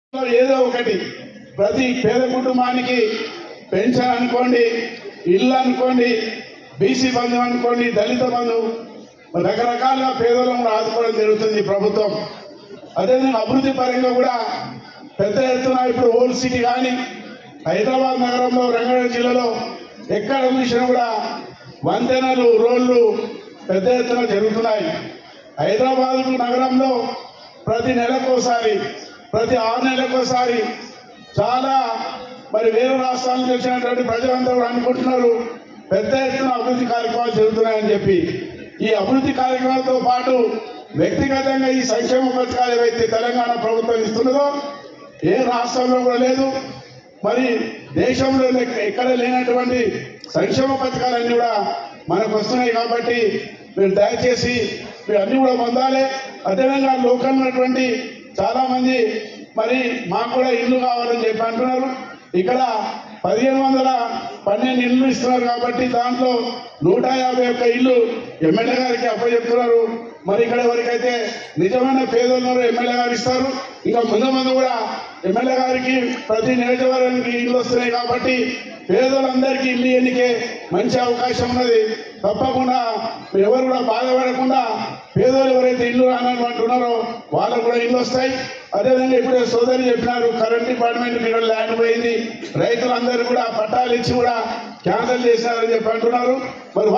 ఏదో ఒకటి ప్రతి పేద కుటుంబానికి పెన్షన్ అనుకోండి ఇల్లు అనుకోండి బీసీ బంధు అనుకోండి దళిత బంధు రకరకాలుగా పేదలను ఆదుకోవడం జరుగుతుంది ప్రభుత్వం అదేవిధంగా అభివృద్ధి పరంగా కూడా పెద్ద ఎత్తున ఇప్పుడు ఓల్డ్ సిటీ కానీ హైదరాబాద్ నగరంలో రంగారెడ్డి జిల్లాలో ఎక్కడ చూసినా కూడా వంతెనలు రోడ్లు పెద్ద ఎత్తున జరుగుతున్నాయి హైదరాబాద్ నగరంలో ప్రతి నెలకోసారి ప్రతి ఆరు నెలలకోసారి చాలా మరి వేరే రాష్ట్రాల నుంచి వచ్చినటువంటి ప్రజలందరూ కూడా అనుకుంటున్నారు పెద్ద ఎత్తున అభివృద్ధి కార్యక్రమాలు జరుగుతున్నాయని చెప్పి ఈ అభివృద్ధి కార్యక్రమాలతో పాటు వ్యక్తిగతంగా ఈ సంక్షేమ పథకాలు ఏవైతే తెలంగాణ ప్రభుత్వం ఇస్తున్నదో ఏ రాష్ట్రంలో కూడా లేదు మరి దేశంలో ఎక్క- ఎక్కడ లేనటువంటి సంక్షేమ పథకాలన్నీ కూడా మనకు వస్తున్నాయి కాబట్టి మీరు దయచేసి మీరు అన్ని కూడా పొందాలి అదేవిధంగా లోకల్ ఉన్నటువంటి చాలా మంది మరి మాకు కూడా ఇల్లు కావాలని చెప్పి అంటున్నారు ఇక్కడ పదిహేను వందల పన్నెండు ఇల్లు ఇస్తున్నారు కాబట్టి దాంట్లో నూట యాభై ఒక్క ఇల్లు ఎమ్మెల్యే గారికి అప్పచెప్తున్నారు మరి ఇక్కడ ఎవరికైతే నిజమైన పేదలున్నారో ఎమ్మెల్యే గారు ఇస్తారు ఇంకా ముందు ముందు కూడా ఎమ్మెల్యే గారికి ప్రతి నియోజకవర్గానికి ఇల్లు వస్తున్నాయి కాబట్టి పేదలందరికీ ఇల్లు ఎన్నికే మంచి అవకాశం ఉన్నది తప్పకుండా మీరు ఎవరు కూడా బాధపడకుండా పేదలు ఎవరైతే ఇల్లు రానని అంటున్నారో వాళ్ళకు కూడా ఇల్లు వస్తాయి అదేవిధంగా ఇప్పుడే సోదరి చెప్పినారు కరెంట్ డిపార్ట్మెంట్ ఇక్కడ ల్యాండ్ పోయింది రైతులందరూ కూడా పట్టాలు ఇచ్చి కూడా క్యాన్సల్ చేశారని చెప్పి అంటున్నారు మరి